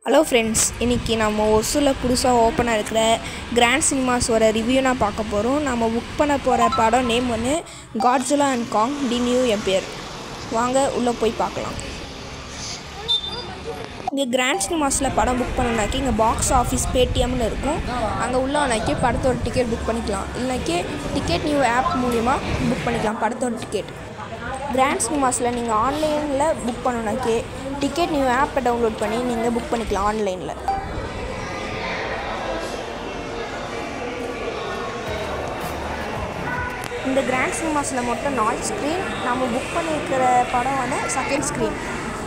hello friends இன்றைக்கி நம்ம ஒசூரில் புதுசாக ஓப்பனாக இருக்கிற கிராண்ட் சினிமாஸோட ரிவ்யூ நான் பார்க்க போகிறோம் நம்ம புக் பண்ண போகிற படம் நேம் வந்து Godzilla and Kong the new empire வாங்க உள்ளே போய் பார்க்கலாம் இங்கே கிராண்ட் சினிமாஸில் படம் புக் பண்ணனாக்கி இங்கே பாக்ஸ் ஆஃபீஸ் பேடிஎம்னு இருக்கும் அங்கே உள்ளவனாக்கி படத்தோட டிக்கெட் புக் பண்ணிக்கலாம் இல்லைனாக்கி டிக்கெட் நியூ ஆப் மூலிமா புக் பண்ணிக்கலாம் படத்தோட டிக்கெட் கிராண்ட் சினிமாஸில் நீங்கள் ஆன்லைனில் புக் பண்ணணுனாக்கி டிக்கெட் நியூ ஆப்பை டவுன்லோட் பண்ணி நீங்கள் புக் பண்ணிக்கலாம் ஆன்லைனில் இந்த கிராண்ட் சினிமாஸில் மொத்தம் நாலு ஸ்க்ரீன் நம்ம புக் பண்ணியிருக்கிற படம் வந்து second screen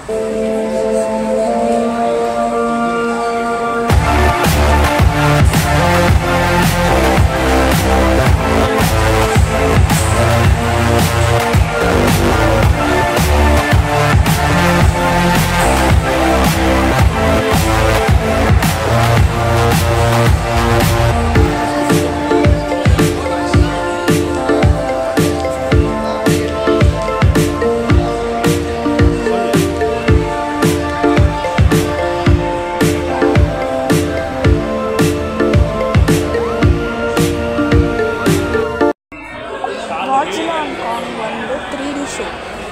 Godzilla and Kong வந்து த்ரீ டி ஷோ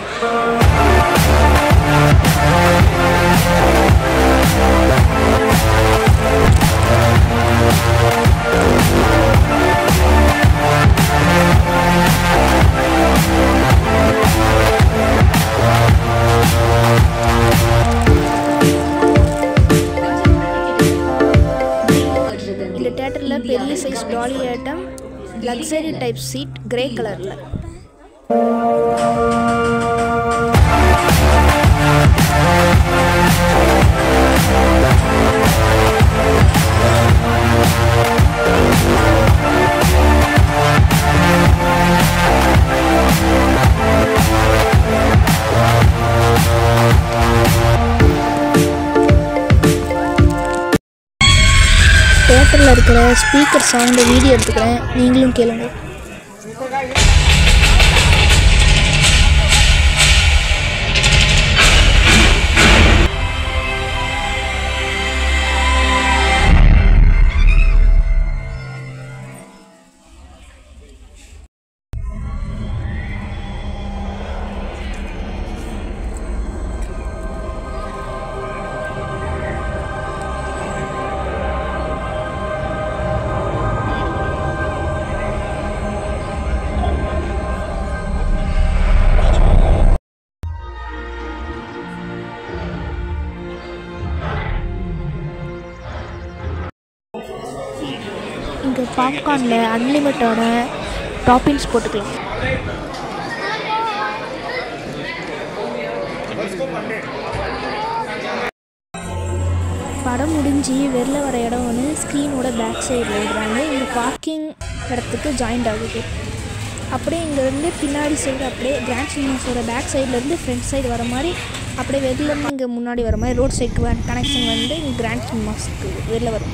இந்த தேட்டரில் பெரிய size Dolby Atmos luxury type seat grey கலரில் தேட்டரில் இருக்கிற ஸ்பீக்கர் சவுண்டு வீடியோ எடுத்துக்கிறேன் நீங்களும் கேளுங்க இங்கே பாப்கார்னில் அன்லிமிட்டோட டாப்பிங்ஸ் போட்டுக்கலாம் படம் முடிஞ்சு வெளில வர இடம் வந்து ஸ்க்ரீனோட பேக் சைடில் விடுறாங்க இங்கே பார்க்கிங் இடத்துக்கு ஜாயிண்ட் ஆகுது அப்படியே இங்கேருந்து பின்னாடி சைடு அப்படியே கிராண்ட் சினிமாஸோட பேக் சைட்லேருந்து ஃப்ரண்ட் சைடு வர மாதிரி அப்படியே வெளிலேருந்து இங்கே முன்னாடி வர மாதிரி ரோட் சைடுக்கு கனெக்ஷன் வந்து இங்கே கிராண்ட் சினிமாஸ்க்கு வெளில வரும்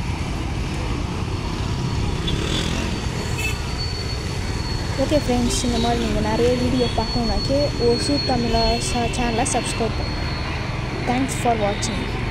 ஓகே ஃப்ரெண்ட்ஸ் இந்த மாதிரி நீங்கள் நிறைய வீடியோ பார்க்கணுன்னாக்கே ஒசூர் தமிழா சேனலை சப்ஸ்கிரைப் பண்ணுங்கள் தேங்க்ஸ் ஃபார் வாட்சிங்